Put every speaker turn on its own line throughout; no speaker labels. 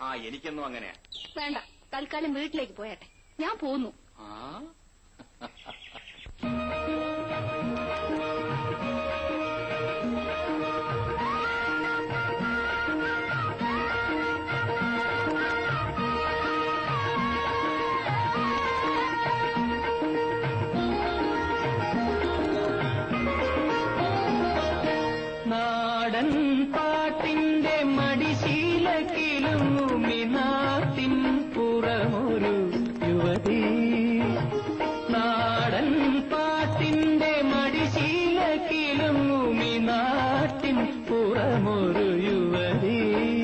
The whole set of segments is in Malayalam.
ആ എനിക്കെന്നും അങ്ങനെയാ
വേണ്ട തൽക്കാലം വീട്ടിലേക്ക് പോയട്ടെ ഞാൻ പോന്നു
ആ
നാടൻ പാട്ടിന്റെ മടിശീലക്കിലുങ്ങുമി നാട്ടിൻ പുറമൊരു യുവതി നാടൻ പാട്ടിന്റെ മടിശീലക്കിലുങ്ങുമി നാട്ടിൻ പുറമൊരു യുവതി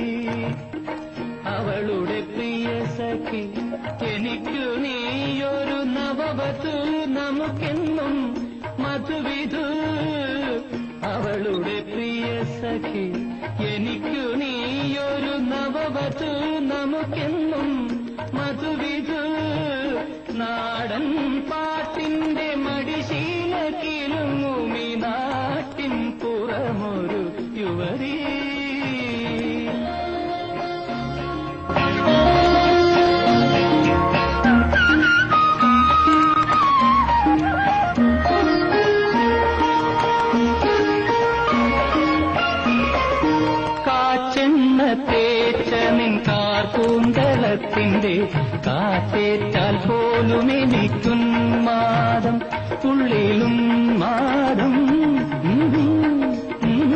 അവളുടെ പ്രിയ സഖി എനിക്കു നീയൊരു നവവധു നമുക്കെന്നും മധുവിധു അവളുടെ പ്രിയ സഖി എനിക്കു നീയൊരു നവവധു നമുക്കെന്നും മധുവിധു നാടൻ പാട്ടിന്റെ മടിശീലക്കിലുങ്ങുമി നാട്ടിൻ പുറമൊരു യുവതി കാച്ചെണ്ണ തേച്ച നിൻ കാർപൂന്തളത്തിന്റെ കാറ്റേറ്റാൽ പോലും എനിക്കുന്മാദം ഉള്ളിലും മാദം ഉം, ഉം.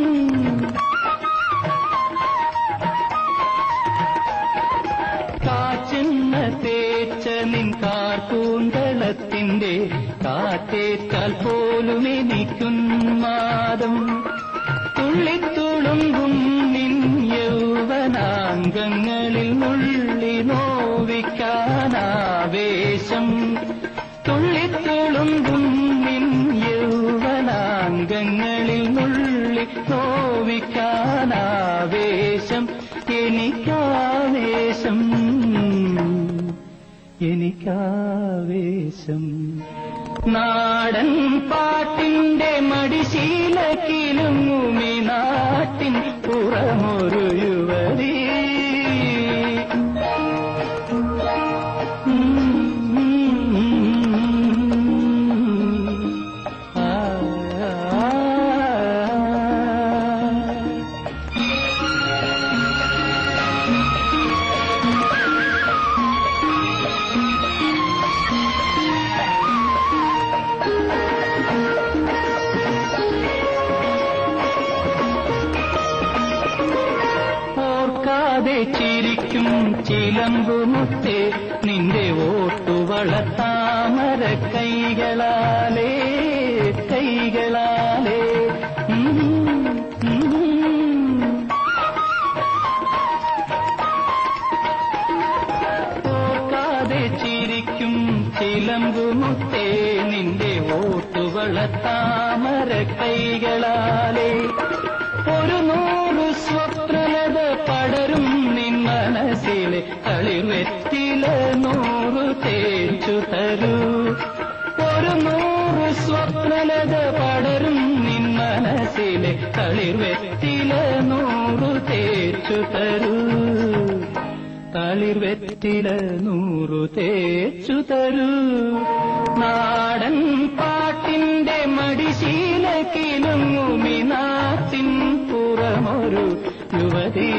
കാച്ചെണ്ണ തേച്ച നിൻ കാർപൂന്തളത്തിന്റെ കാറ്റേറ്റാൽ പോലും എനിക്കുന്മാദം തുള്ളിത്തുളുമ്പും നിൻ യൗവനാംഗങ്ങളിൽ നുള്ളി നോവിക്കാനാവേശം തുള്ളിത്തുളുമ്പും നിൻ യൗവനാംഗങ്ങളിൽ നുള്ളി നോവിക്കാനാവേശം എനിക്കാവേശം എനിക്കാവേശം നാടൻ പാട്ടിന്റെ മടിശീലക്കിലുങ്ങുമി നാട്ടിൻ പുറമൊരു യുവതി ആ, ആ, ആ. ഓർക്കാതെ ചിരിക്കും ചിലമ്പുമുത്തെ നിന്റെ ഓട്ടുവള താമര കൈകളാലേ കൈകളാലേ ഉം, ഉം. ഓർക്കാതെ ചിരിക്കും ചിലമ്പുമുത്തേ നിന്റെ ഓട്ടുവള താമര കൈകളാലേ ഒരു നൂറ് സ്വപ്നലത പടരും നിൻ മനസ്സിലെ കളിവെറ്റില നൂറ് തേച്ചു തരൂ ഒരു നൂറ് സ്വപ്നലത പടരും നിൻ മനസ്സിലെ കളിർവെറ്റില നൂറ് തേച്ചു തരൂ തളിർവെറ്റില നൂറു തേച്ചു തരൂ നാടൻ പാട്ടിന്റെ മടിശീലക്കിലുങ്ങുമി നാട്ടിൻ പുറമൊരു യുവതി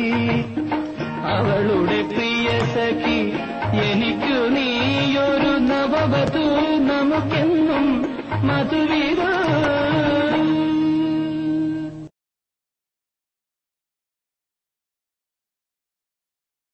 അവളുടെ പ്രിയ സഖി എനിക്കു നീയൊരു നവവധു നമുക്കെന്നും മധുവിധ